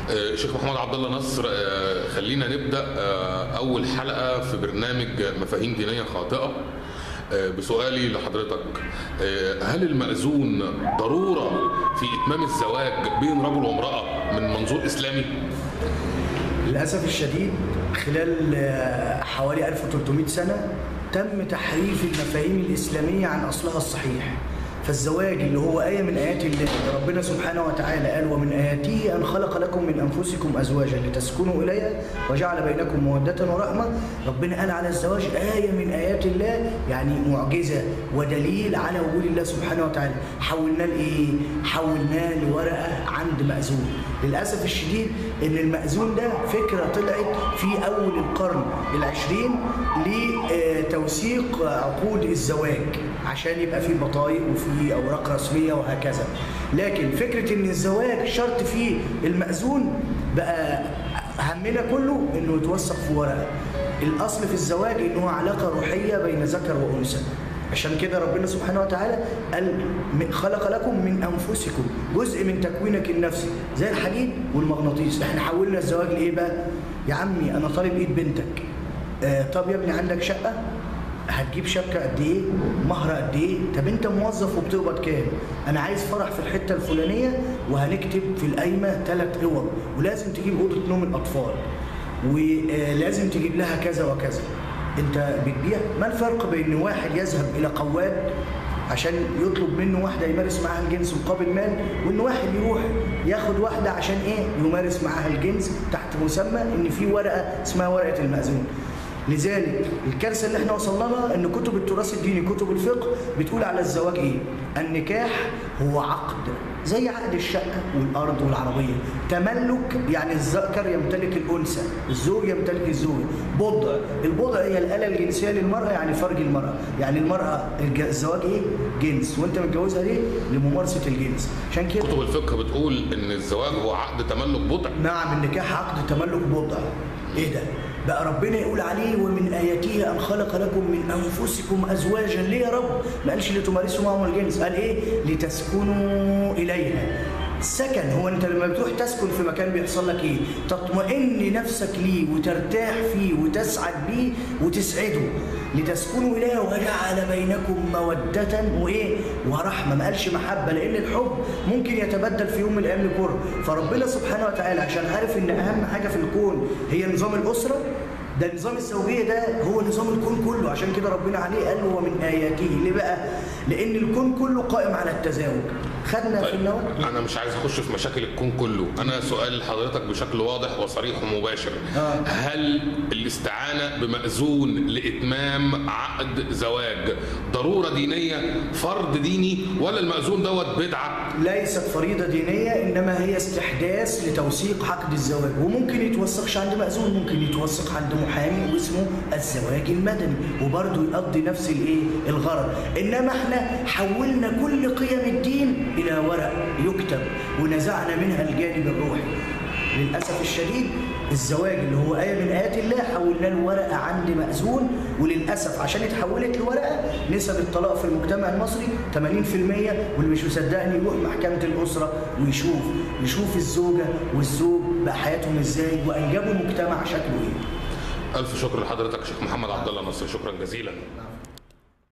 آه، شيخ محمد عبد الله نصر آه، خلينا نبدا آه، اول حلقه في برنامج مفاهيم دينيه خاطئه آه، بسؤالي لحضرتك آه، هل المأذون ضروره في اتمام الزواج بين رجل وامراه من منظور اسلامي؟ للأسف الشديد خلال آه، حوالي 1300 سنة تم تحريف المفاهيم الإسلامية عن أصلها الصحيح فالزواج اللي هو آية من آيات الله ربنا سبحانه وتعالى قال ومن آياته أن خلق لكم من أنفسكم أزواجا لتسكنوا إليها وجعل بينكم مودة ورحمة ربنا قال على الزواج آية من آيات الله يعني معجزة ودليل على وجود الله سبحانه وتعالى حولناه لإيه؟ حولناه لورقة عند مأذون للأسف الشديد إن المأذون ده فكرة طلعت في أول القرن العشرين لتوثيق عقود الزواج عشان يبقى في بطايق وفي أوراق رسمية وهكذا لكن فكرة إن الزواج شرط فيه المأذون بقى همنا كله إنه يتوثق في ورقة الأصل في الزواج إنه علاقة روحية بين ذكر وأنثى عشان كده ربنا سبحانه وتعالى قال م- خلق لكم من انفسكم جزء من تكوينك النفسي زي الحديد والمغناطيس احنا حولنا الزواج لايه بقى يا عمي انا طالب ايد بنتك آه طب يا ابني عندك شقه هتجيب شبكه قد ايه مهر قد ايه طب انت موظف وبتقبض كام انا عايز فرح في الحته الفلانيه وهنكتب في القايمه ثلاث اوض ولازم تجيب اوضه نوم الاطفال ولازم تجيب لها كذا وكذا انت بتبيع ما الفرق بين واحد يذهب الى قواد عشان يطلب منه واحده يمارس معاها الجنس مقابل مال وان واحد يروح ياخد واحده عشان ايه يمارس معاها الجنس تحت مسمى ان في ورقه اسمها ورقه المأذون لذلك الكارثه اللي احنا وصلنا لها ان كتب التراث الديني كتب الفقه بتقول على الزواج ايه النكاح هو عقد زي عقد الشقه والارض والعربيه تملك يعني الذكر يمتلك الانثى الزوج يمتلك الزوجه بضع البضع هي الاله الجنسيه للمراه يعني فرج المراه يعني المراه الج- الزواج ايه جنس وانت متجوزها ليه لممارسه الجنس عشان كده كتب الفقه بتقول ان الزواج هو عقد تملك بضع نعم النكاح عقد تملك بضع ايه ده بقى ربنا يقول عليه ومن اياته ان خلق لكم من انفسكم ازواجا ليه يا رب ما قالش لتمارسوا معهم الجنس قال ايه لتسكنوا اليها السكن هو انت لما بتروح تسكن في مكان بيحصل لك ايه تطمئن نفسك ليه وترتاح فيه وتسعد بيه وتسعده لتسكنوا اليه وجعل بينكم موده وايه ورحمه ما قالش محبه لان الحب ممكن يتبدل في يوم من الايام لكره فربنا سبحانه وتعالى عشان عارف ان اهم حاجه في الكون هي نظام الاسره ده نظام الزوجيه ده هو نظام الكون كله عشان كده ربنا عليه قال هو من اياته ليه بقى لان الكون كله قائم على التزاوج خدنا في طيب النواه انا مش عايز اخش في مشاكل الكون كله انا سؤال لحضرتك بشكل واضح وصريح ومباشر آه. هل الاستعانه بمأذون لاتمام عقد زواج ضروره دينيه فرض ديني ولا المأذون دوت بدعه ليست فريضة دينية إنما هي استحداث لتوثيق عقد الزواج وممكن يتوثقش عند مأذون ممكن يتوثق عند محامي واسمه الزواج المدني وبرضه يقضي نفس الإيه الغرض إنما إحنا حولنا كل قيم الدين إلى ورق يكتب ونزعنا منها الجانب الروحي للأسف الشديد الزواج اللي هو آية من آيات الله حولناه لورقة عند مأذون وللأسف عشان اتحولت لورقة نسب الطلاق في المجتمع المصري 80% واللي مش مصدقني يروح محكمة الأسرة ويشوف يشوف الزوجة والزوج بقى حياتهم ازاي وأنجبوا مجتمع شكله ايه الف شكر لحضرتك شيخ محمد عبد الله نصر شكرا جزيلا